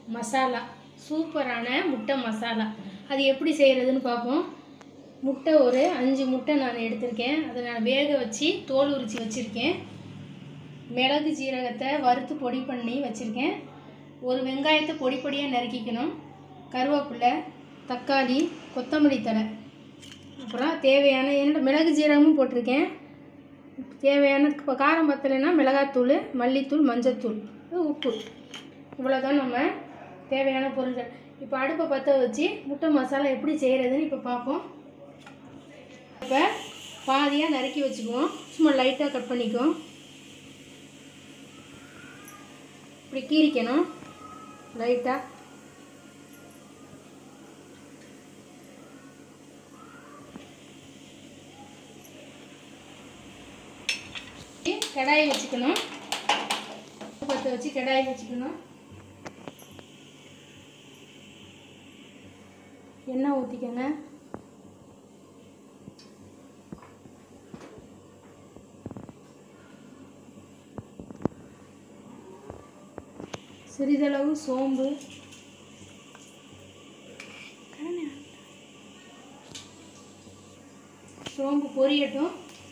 மசாலா சூப்பரான முட்டை மசாலா அது எப்படி செய்கிறதுன்னு பார்ப்போம் முட்டை ஒரு அஞ்சு முட்டை நான் எடுத்திருக்கேன் அதை நான் வேக வச்சு தோல் உரித்து வச்சுருக்கேன் மிளகு ஜீரகத்தை வறுத்து பொடி பண்ணி வச்சுருக்கேன் ஒரு வெங்காயத்தை பொடி பொடியாக நறுக்கிக்கணும் கருவேப்பிலை தக்காளி கொத்தமல்லி தழை அப்புறம் தேவையான என்னோட மிளகு ஜீரகமும் போட்டிருக்கேன் தேவையான இப்போ காரம் பத்தலைன்னா மிளகாத்தூள் மல்லித்தூள் மஞ்சத்தூள் உப்பு இவ்வளோதான் நம்ம தேவையான பொருட்கள் இப்போ அடுப்பை பற்ற வச்சு முட்டை மசாலா எப்படி செய்கிறதுன்னு இப்போ பார்ப்போம் இப்போ பாதியாக நறுக்கி வச்சுக்குவோம் சும்மா லைட்டாக கட் பண்ணிக்குவோம் இப்படி கீறிக்கணும் லைட்டாக கடாய் வச்சுக்கணும் பற்ற வச்சு கடாய் வச்சுக்கணும் எண்ணெய் ஊற்றிக்கங்க சிறிதளவு சோம்பு சோம்பு பொரியட்டும்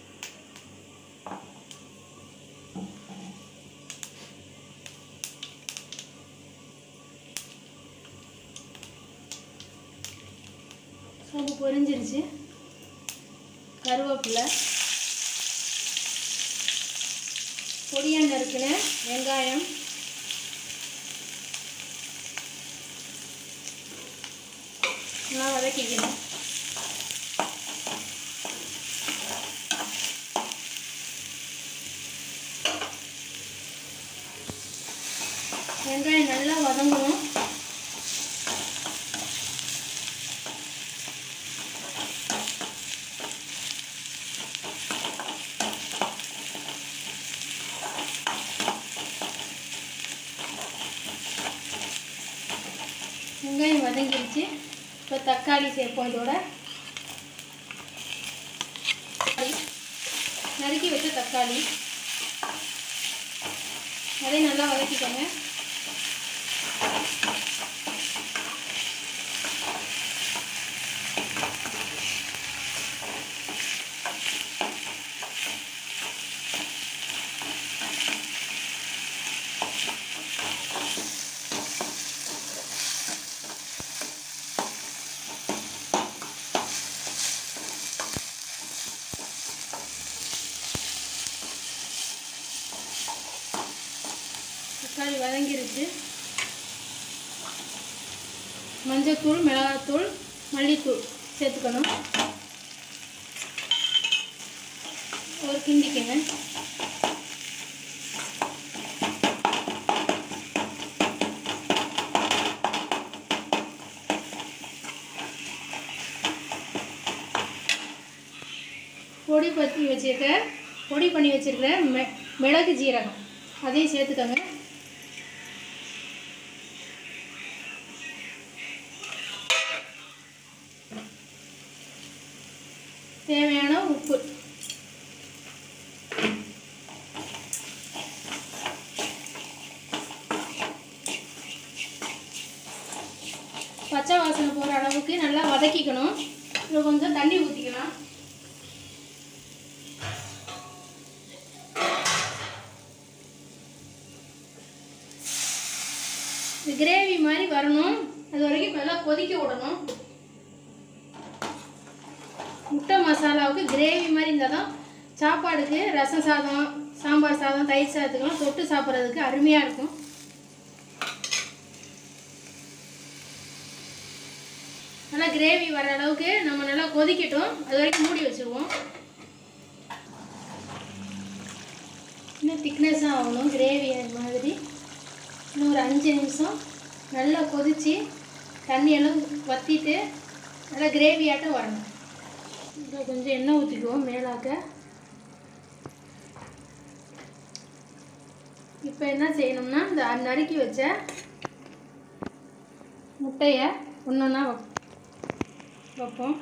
சோம்பு பொரிஞ்சிருச்சு கருவேப்பிலை பொடியாக நறுக்கின வெங்காயம் நல்லா வதக்கிக்கணும் வெங்காயம் நல்லா வதங்கணும் வெங்காயம் வதங்கிருச்சு இப்போ தக்காளி சேர்ப்போம் இதோட நறுக்கி வச்ச தக்காளி அதையும் நல்லா வதக்கிக்கோங்க தக்காளி வதங்கிருச்சு மஞ்சத்தூள் மிளகாத்தூள் மல்லித்தூள் சேர்த்துக்கணும் ஒரு கிண்டிக்கங்க பொடி பற்றி வச்சிருக்க பொடி பண்ணி வச்சிருக்கிற மெ மிளகு ஜீரகம் அதையும் சேர்த்துக்கோங்க தேவையான உப்பு பச்சை வாசனை போகிற அளவுக்கு நல்லா வதக்கிக்கணும் இதில் கொஞ்சம் தண்ணி ஊற்றிக்கலாம் இது கிரேவி மாதிரி வரணும் அது வரைக்கும் நல்லா கொதிக்க விடணும் முட்டை மசாலாவுக்கு கிரேவி மாதிரி இருந்தால் தான் சாப்பாடுக்கு ரசம் சாதம் சாம்பார் சாதம் தயிர் சாதத்துக்கெல்லாம் தொட்டு சாப்பிட்றதுக்கு அருமையாக இருக்கும் நல்லா கிரேவி வர அளவுக்கு நம்ம நல்லா கொதிக்கட்டும் அது வரைக்கும் மூடி வச்சுருவோம் இன்னும் திக்னஸாக ஆகணும் கிரேவி மாதிரி இன்னும் ஒரு அஞ்சு நிமிஷம் நல்லா கொதித்து தண்ணியெல்லாம் வற்றிட்டு நல்லா கிரேவியாட்டம் வரணும் இதில் கொஞ்சம் எண்ணெய் ஊற்றிக்குவோம் மேலாக்க இப்போ என்ன செய்யணும்னா இந்த நறுக்கி வச்ச முட்டையை ஒன்றொன்னா வைப்போம்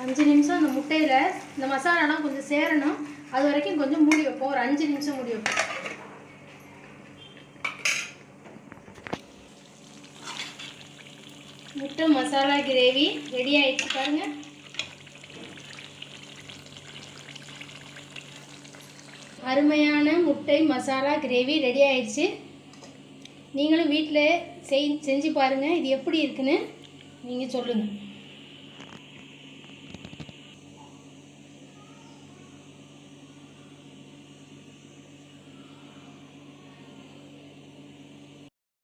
அஞ்சு நிமிஷம் அந்த முட்டையில் இந்த மசாலாலாம் கொஞ்சம் சேரணும் அது வரைக்கும் கொஞ்சம் மூடி வைப்போம் ஒரு அஞ்சு நிமிஷம் மூடி வைப்போம் முட்டை மசாலா கிரேவி ரெடி ஆயிடுச்சு பாருங்க அருமையான முட்டை மசாலா கிரேவி ரெடி ஆயிடுச்சு நீங்களும் வீட்டில் செய் செஞ்சு பாருங்கள் இது எப்படி இருக்குன்னு நீங்கள் சொல்லுங்கள்